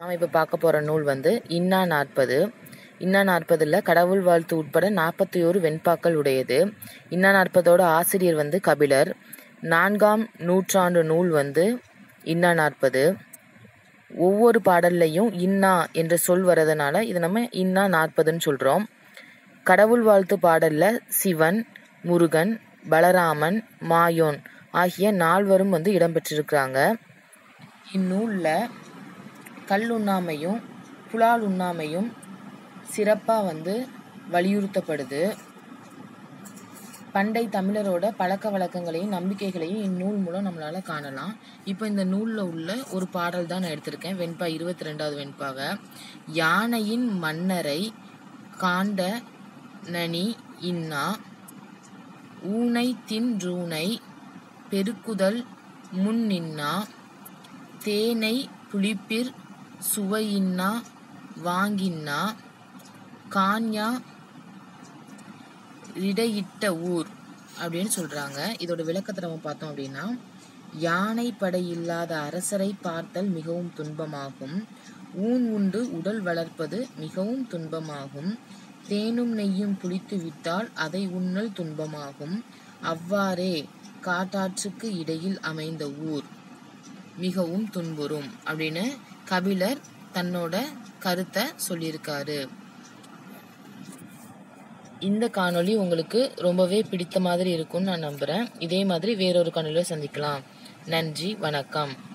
நாம் இப்போ பார்க்க போகிற நூல் வந்து இன்னா நாற்பது இன்னா நாற்பதில் கடவுள் வாழ்த்து உட்பட நாற்பத்தி ஓரு வெண்பாக்கள் உடையது இன்னா நாற்பதோட ஆசிரியர் வந்து கபிலர் நான்காம் நூற்றாண்டு நூல் வந்து இன்னா நாற்பது ஒவ்வொரு பாடல்லையும் இன்னா என்ற சொல் வரதுனால இது நம்ம இன்னா நாற்பதுன்னு சொல்கிறோம் கடவுள் வாழ்த்து பாடல்ல சிவன் முருகன் பலராமன் மாயோன் ஆகிய நால்வரும் வந்து இடம்பெற்றிருக்கிறாங்க இந்நூலில் கல் உண்ணாமையும் புலால் உண்ணாமையும் சிறப்பாக வந்து வலியுறுத்தப்படுது பண்டை தமிழரோட பழக்க வழக்கங்களையும் நம்பிக்கைகளையும் இந்நூல் மூலம் நம்மளால காணலாம் இப்போ இந்த நூலில் உள்ள ஒரு பாடல் தான் நான் எடுத்திருக்கேன் வெண்பா இருபத்தி ரெண்டாவது வெண்பாக யானையின் மன்னரை காண்ட நனி இன்னா ஊனை தின்றூனை பெருக்குதல் முன் நின்னா தேனை புளிப்பிர் சுவையின்னா வாங்கின்னா கான்யா இடையிட்ட ஊர் அப்படின்னு சொல்றாங்க இதோட விளக்கத்தை நம்ம பார்த்தோம் அப்படின்னா யானை படை இல்லாத அரசரை பார்த்தல் மிகவும் துன்பமாகும் ஊன் உண்டு உடல் வளர்ப்பது மிகவும் துன்பமாகும் தேனும் நெய்யும் புளித்து விட்டால் அதை உண்ணல் துன்பமாகும் அவ்வாறே காட்டாற்றுக்கு இடையில் அமைந்த ஊர் மிகவும் துன்புறும் அப்படின்னு கபிலர் தன்னோட கருத்தை சொல்லியிருக்காரு இந்த காணொளி உங்களுக்கு ரொம்பவே பிடித்த மாதிரி இருக்கும்னு நான் நம்புகிறேன் இதே மாதிரி வேறொரு காணொளியில் சந்திக்கலாம் நன்றி வணக்கம்